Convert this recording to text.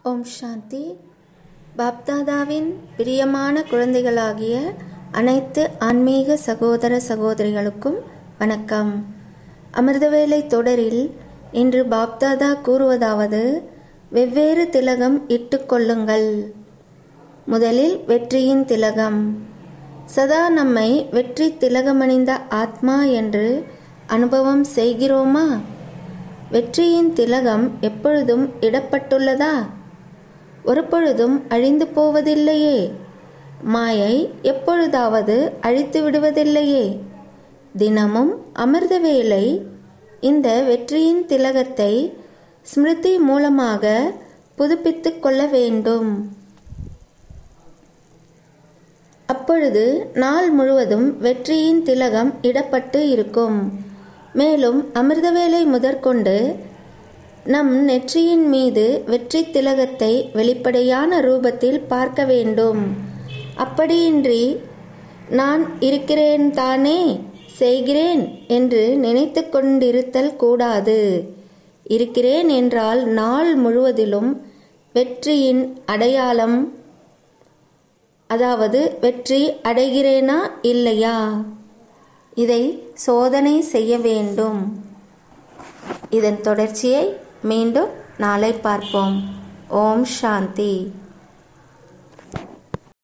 ஓம் சாந்தி பாப்தாதாவின் பிரியமான குழந்தைகளாகிய அனைத்து ஆன்மீக சகோதர சகோதரிகளுக்கும் வணக்கம் அமிர்தவேலை தொடரில் இன்று பாப்தாதா கூறுவதாவது வெவ்வேறு திலகம் இட்டுக்கொள்ளுங்கள் முதலில் வெற்றியின் திலகம் சதா நம்மை வெற்றி திலகமணிந்த ஆத்மா என்று அனுபவம் செய்கிறோமா வெற்றியின் திலகம் எப்பொழுதும் இடப்பட்டுள்ளதா ஒரு பொழுதும் அழிந்து போவதில்லையே மாயை எப்பொழுதாவது அழித்து விடுவதில்லையே தினமும் அமிர்த வேளை இந்த வெற்றியின் திலகத்தை ஸ்மிருதி மூலமாக புதுப்பித்துக் கொள்ள வேண்டும் அப்பொழுது நாள் முழுவதும் வெற்றியின் திலகம் இடப்பட்டு இருக்கும் மேலும் அமிர்தவேளை முதற்கொண்டு நம் நெற்றியின் மீது வெற்றி திலகத்தை வெளிப்படையான ரூபத்தில் பார்க்க வேண்டும் அப்படியின்றி நான் இருக்கிறேன் தானே செய்கிறேன் என்று நினைத்து கொண்டிருத்தல் கூடாது இருக்கிறேன் என்றால் நாள் முழுவதிலும் வெற்றியின் அடையாளம் அதாவது வெற்றி அடைகிறேனா இல்லையா இதை சோதனை செய்ய வேண்டும் இதன் தொடர்ச்சியை மீண்டும் நாளை பார்ப்போம் ஓம் சாந்தி